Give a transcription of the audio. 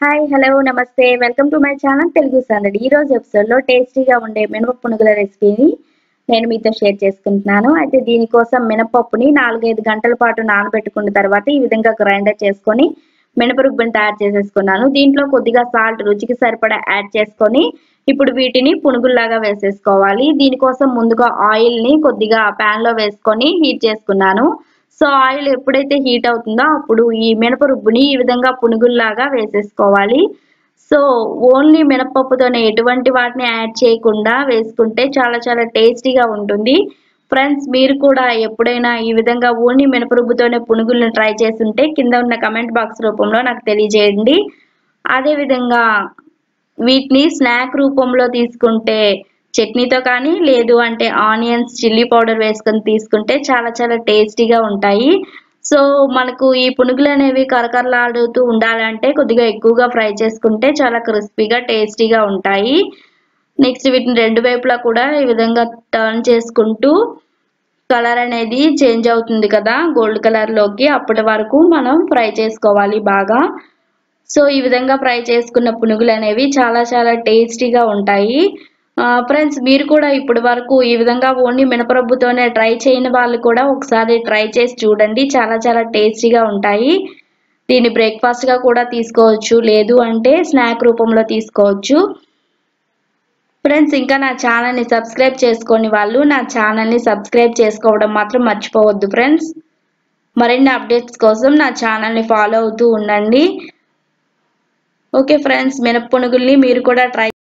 hi hello నమస్తే welcome to my channel Telugu సందడి ఈ రోజు ఎపిసోడ్ లో టేస్టీగా ఉండే మినప పునుగుల రెసిపీని నేను మీతో షేర్ చేసుకుంటున్నాను అయితే దీనికోసం మినపప్పుని నాలుగైదు గంటల పాటు నానబెట్టుకున్న తర్వాత ఈ విధంగా గ్రైండర్ చేసుకొని మినప రుబ్బుని తయారు చేసేసుకున్నాను దీంట్లో కొద్దిగా సాల్ట్ రుచికి సరిపడా యాడ్ చేసుకొని ఇప్పుడు వీటిని పునుగుల్లాగా వేసేసుకోవాలి దీనికోసం ముందుగా ఆయిల్ ని కొద్దిగా పాన్ లో వేసుకొని హీట్ చేసుకున్నాను సో ఆయిల్ ఎప్పుడైతే హీట్ అవుతుందో అప్పుడు ఈ మినప రుబ్బుని ఈ విధంగా పునుగుల్లాగా వేసేసుకోవాలి సో ఓన్లీ మినపప్పుతోనే ఎటువంటి వాటిని యాడ్ చేయకుండా వేసుకుంటే చాలా చాలా టేస్టీగా ఉంటుంది ఫ్రెండ్స్ మీరు కూడా ఎప్పుడైనా ఈ విధంగా ఓన్లీ మినపరుబ్బుతోనే పునుగులను ట్రై చేస్తుంటే కింద ఉన్న కమెంట్ బాక్స్ రూపంలో నాకు తెలియజేయండి అదేవిధంగా వీటిని స్నాక్ రూపంలో తీసుకుంటే చట్నీతో కానీ లేదు అంటే ఆనియన్స్ చిల్లీ పౌడర్ వేసుకొని తీసుకుంటే చాలా చాలా టేస్టీగా ఉంటాయి సో మనకు ఈ పునుగులు అనేవి కరకరలాడుతూ ఉండాలంటే కొద్దిగా ఎక్కువగా ఫ్రై చేసుకుంటే చాలా క్రిస్పీగా టేస్టీగా ఉంటాయి నెక్స్ట్ వీటిని రెండు వైపులా కూడా ఈ విధంగా టర్న్ చేసుకుంటూ కలర్ అనేది చేంజ్ అవుతుంది కదా గోల్డ్ కలర్లోకి అప్పటి వరకు మనం ఫ్రై చేసుకోవాలి బాగా సో ఈ విధంగా ఫ్రై చేసుకున్న పునుగులు అనేవి చాలా చాలా టేస్టీగా ఉంటాయి ఫ్రెండ్స్ మీరు కూడా ఇప్పటి వరకు ఈ విధంగా ఓన్లీ మినపరబ్బుతోనే ట్రై చేయని వాళ్ళు కూడా ఒకసారి ట్రై చేసి చూడండి చాలా చాలా టేస్టీగా ఉంటాయి దీన్ని బ్రేక్ఫాస్ట్గా కూడా తీసుకోవచ్చు లేదు అంటే స్నాక్ రూపంలో తీసుకోవచ్చు ఫ్రెండ్స్ ఇంకా నా ఛానల్ని సబ్స్క్రైబ్ చేసుకోని వాళ్ళు నా ఛానల్ని సబ్స్క్రైబ్ చేసుకోవడం మాత్రం మర్చిపోవద్దు ఫ్రెండ్స్ మరిన్ని అప్డేట్స్ కోసం నా ఛానల్ని ఫాలో అవుతూ ఉండండి ఓకే ఫ్రెండ్స్ మినప్పునుగుల్ని మీరు కూడా ట్రై